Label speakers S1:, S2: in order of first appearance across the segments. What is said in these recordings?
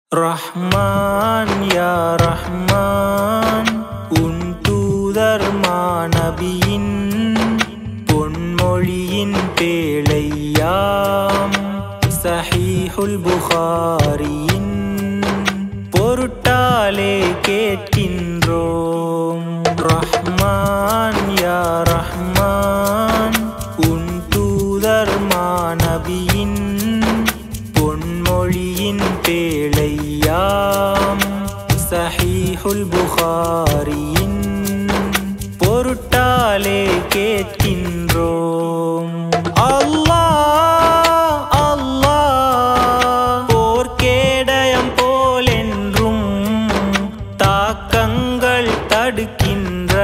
S1: ரஹ்மான் யா ரஹ்மான் உன் தூதர் மாநபியின் பொன்மொழியின் பேழையாம் சஹீஹுல் புகாரியின் பொருட்டாலே கேட்கின்றோம் ரஹ்மான் யா ரஹ்மான் உன் தூதர் மாநபியின் பொன்மொழியின் பேழையாம் சஹீஹுல் புகாரியின் பொருட்டாலே கேட்கின்றோம் அல்லாஹ் அல்லாஹ் போர்க்கேடயம் போலென்றும் தாக்கங்கள் தடுக்கின்ற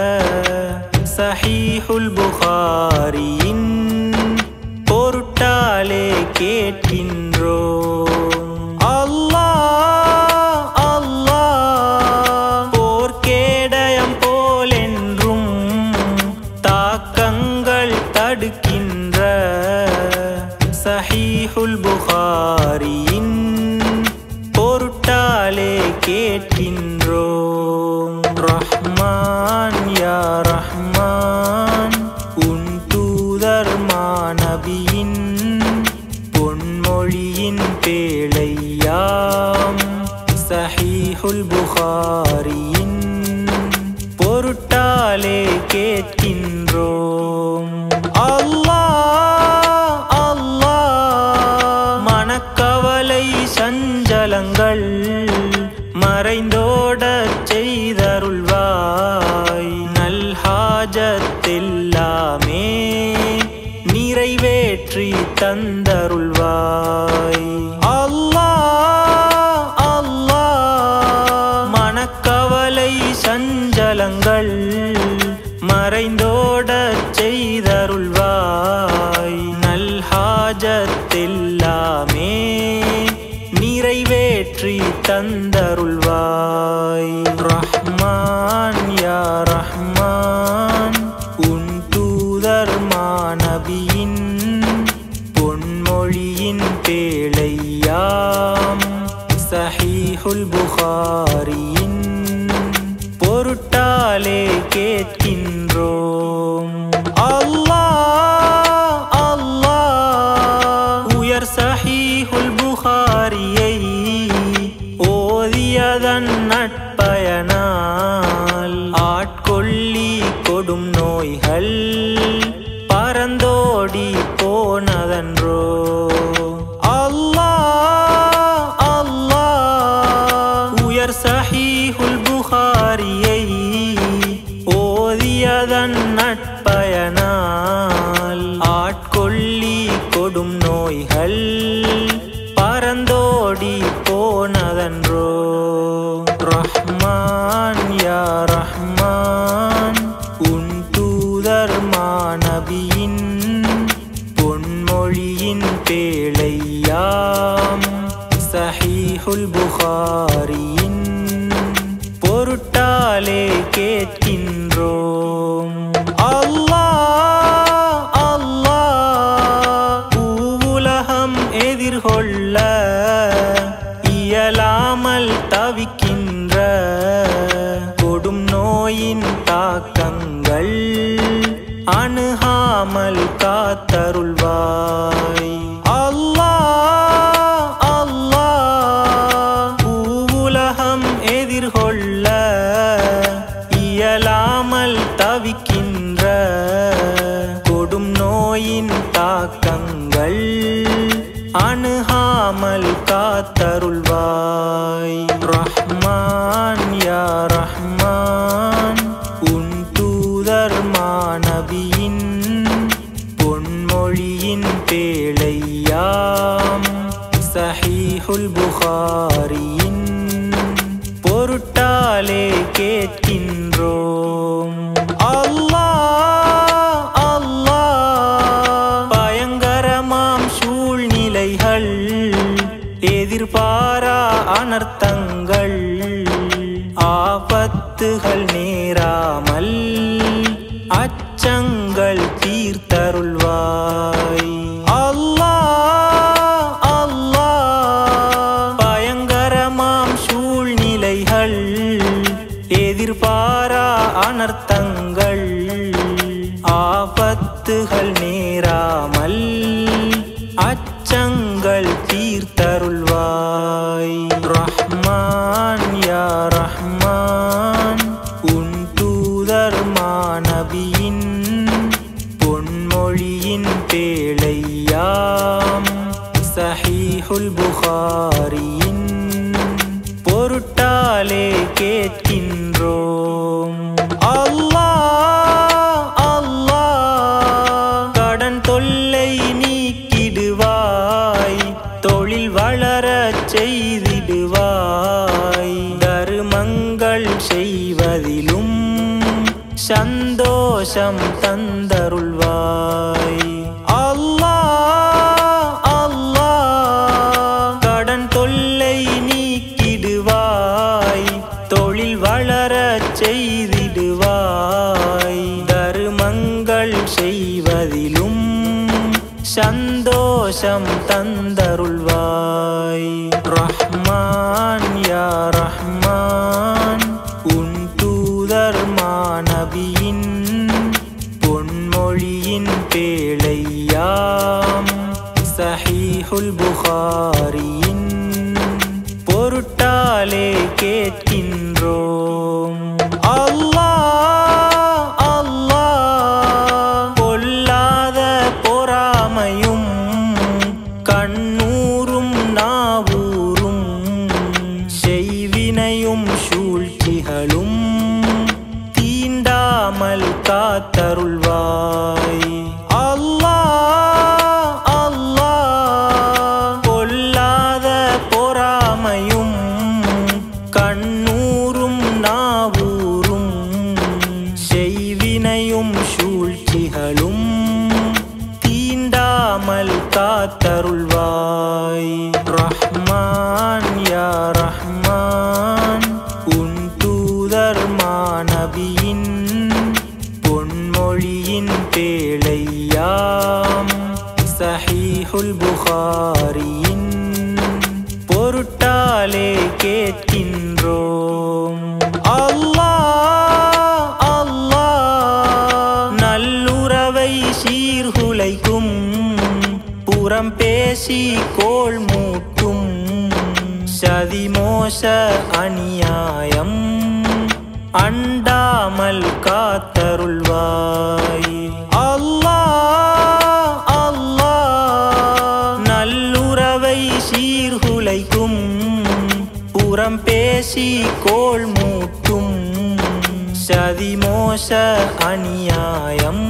S1: சஹீஹுல் புகாரியின் பொருட்டாலே கேட்கின்றோம் அல்லாஹ் அல்லாஹ் போர்க்கேடயம் போலென்றும் தாக்கங்கள் தடுக்கின்ற சஹீஹுல் புகாரியின் பொருட்டாலே கேட்கின்றோம் ரஹ்மான் யா ரஹ்மான் உன் தூதர் மாநபியின் பொன்மொழியின் பேழையாம் சஹீஹுல் புகாரியின் பொருட்டாலே கேட்கின்றோம் அல்லாஹ் அல்லாஹ் மனக்கவலை சஞ்சலங்கள் மறைந்தோடச் செய்தருள்வாய் நல்ஹாஜத்தெல்லாமே நிறைவேற்றி தந்தருள்வாய் அல்லாஹ் அல்லாஹ் மனக்கவலை சஞ்சலங்கள் மறைந்தோடச் செய்தருள்வாய் நல்ஹாஜத்தெல்லாமே நிறைவேற்றி தந்தருள்வாய் ரஹ்மான் யா ரஹ்மான் உன் தூதர் மாநபியின் பொன்மொழியின் பேழையாம் சஹீஹுல் புகாரியின் பொருட்டாலே கேட்கின்றோம் அல்லாஹ் அல்லாஹ் உயர் சஹீஹுல் புகாரியை ஓதியதன் நட்பயனால் ஆட்கொள்ளி கொடும் நோய்கள் பறந்தோடி போனதன்றோ அல்லாஹ் அல்லாஹ் உயர் சஹீஹுல் புகாரியை ஓதியதன் நட்பயனால் ஆட்கொள்ளி கொடும் நோய்கள் பறந்தோடி போனதன்றோ ரஹ்மான் யா ரஹ்மான் உன் தூதர் மாநபியின் பொன்மொழியின் பேழையாம் சஹீஹுல் புகாரியின் பொருட்டாலே கேட்கின்றோம் அல்லாஹ் அல்லாஹ் பூவுலகம் எதிர்கொள்ள இயலாமல் தவிக்கின்ற கொடும் நோயின் தாக்கங்கள் அணுகாமல் காத்தருள்வாய் அல்லாஹ் அல்லாஹ் பூவுலகம் எதிர்கொள்ள இயலாமல் தவிக்கின்ற கொடும் நோயின் தாக்கங்கள் அணுகாமல் காத்தருள்வாய் ரஹ்மான் யா ரஹ்மான் உன் தூதர் மாநபியின் பொன்மொழியின் பேழையாம் சஹீஹுல் புகாரியின் பொருட்டாலே கேட்கின்றோம் அல்லாஹ் அல்லாஹ் பயங்கரமாம் சூழ்நிலைகள் எதிர்பாரா அனர்த்தங்கள் ஆபத்துகள் நேராமல் அச்சங்கள் தீர்த்தருள்வாய் அல்லாஹ் அல்லாஹ் பயங்கர ஆபத்துகள் நேராமல் அச்சங்கள் தீர்த்தருள்வாய் ரஹ்மான் யா ரஹ்மான் உன் தூதர் மாநபியின் பொன்மொழியின் பேழையாம் சஹீஹுல் புகாரியின் பொருட்டாலே கேட்கின்றோம் அல்லாஹ் அல்லாஹ் கடன் தொல்லை நீக்கிடுவாய் தொழில் வளரச் செய்திடுவாய் தருமங்கள் செய்வதிலும் சந்தோஷம் தந்தருள்வாய் அல்லாஹ் அல்லாஹ் கடன் தொல்லை நீக்கிடுவாய் தொழில் வளரச் செய்திடுவாய் தருமங்கள் செய்வதிலும் சந்தோஷம் தந்தருள்வாய் ரஹ்மான் யா ரஹ்மான் உன் தூதர் மாநபியின் பொன்மொழியின் பேழையாம் சஹீஹுல் புகாரியின் பொருட்டாலே கேட்கின்றோம் அல்லாஹ் அல்லாஹ் பொல்லாத பொறாமையும் கண்ணூரும் நாவூரும் செய்வினையும் சூழ்ச்சிகளும் தீண்டாமல் காத்தருள்வாய் அல்லாஹ் அல்லாஹ் பொல்லாத பொறாமையும் கண்ணூரும் நாவூரும் செய்வினையும் சூழ்ச்சிகளும் தீண்டாமல் காத்தருள்வாய் ரஹ்மான் யா ரஹ்மான் உன் தூதர் மாநபியின் பொன்மொழியின் பேழையாம் சஹீஹுல் புகாரியின் பொருட்டாலே கேட்கின்றோம் அல்லாஹ் அல்லாஹ் நல்லுறவை சீர்குலைக்கும் புறம் பேசி கோள் மூட்டும் சதிமோச அநியாயம் அண்டாமல் காத்தருள்வாய் அல்லாஹ் அல்லாஹ் நல்லுறவை சீர்குலைக்கும் புறம் பேசி கோள் மூட்டும் சதிமோச அநியாயம்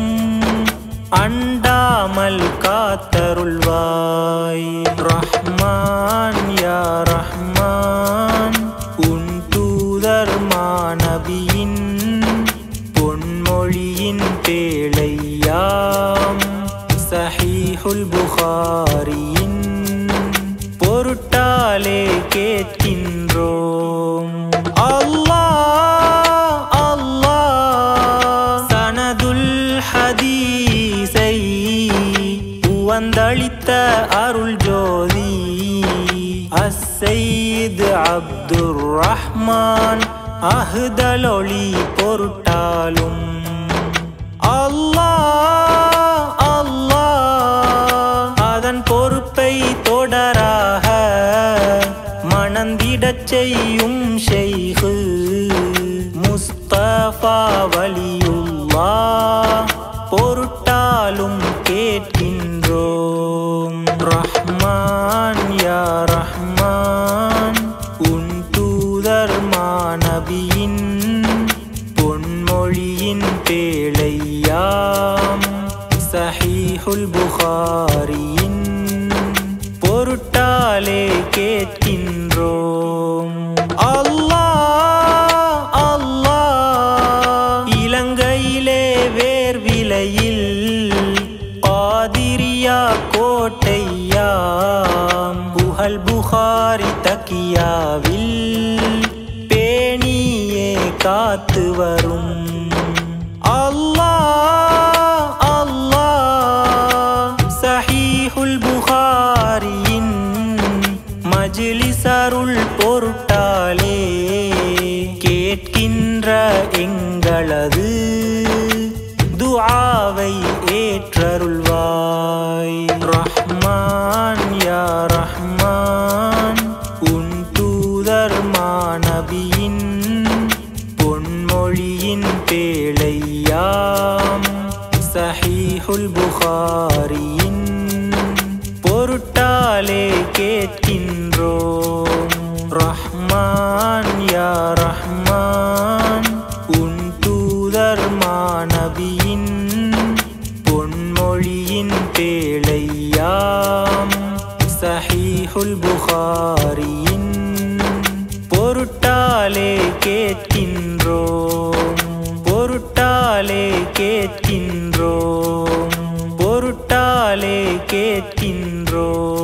S1: அண்டாமல் காத்தருள்வாய் ரஹ்மான் யா ரஹ்மான் உன் தூதர் மாநபியின் பொன்மொழியின் பேழையாம் சஹீஹுல் புகாரியின் பொருட்டாலே கேட்கின்றோம் அல்லாஹ் அல்லாஹ் சனதுல் ஹதீஸை உவந்தளித்த அருள் ஜோதி அஸ்ஸைத் அப்துர் ரஹ்மான் அஹ்தலொளி பொருட்டாலும் அல்லாஹ் அல்லாஹ் அதன் பொறுப்பை தொடராக மணந்திடச் செய்யும் ஷெய்கு முஸ்தபா வலியுல்லா பொருட்டாலும் கேட்கின்றோம் ரஹ்மான் யா ரஹ்மான் உன் தூதர் மாநபியின் பொன்மொழியின் பேழையாம் சஹீஹுல் புகாரியின் பொருட்டாலே கேட்கின்றோம் அல்லாஹ் அல்லாஹ் இலங்கையிலே வேர்விலையில் பாதிரியா கோட்டையாம் புகழ் புகாரி தக்கியாவில் பேணியே காத்து வரும் அல்லாஹ் அல்லாஹ் சஹீஹுல் புகாரியின் மஜ்லிசருள் பொருட்டாலே கேட்கின்ற எங்களது துஆவை ஏற்றருள்வாய் ரஹ்மான் யா ரஹ்மான் உன் தூதர் மாநபியின் பொன்மொழியின் பேழையாம் சஹீஹுல் புகாரியின் பொருட்டாலே கேட்கின்றோம் ரஹ்மான் யா ரஹ்மான் உன் தூதர் மாநபியின் பொன்மொழியின் பேழையாம் சஹீஹுல் புகாரியின் பொருட்டாலே கேட்கின்றோம் பொருட்டாலே கேட்கின்றோம் பொருட்டாலே கேட்கின்றோம்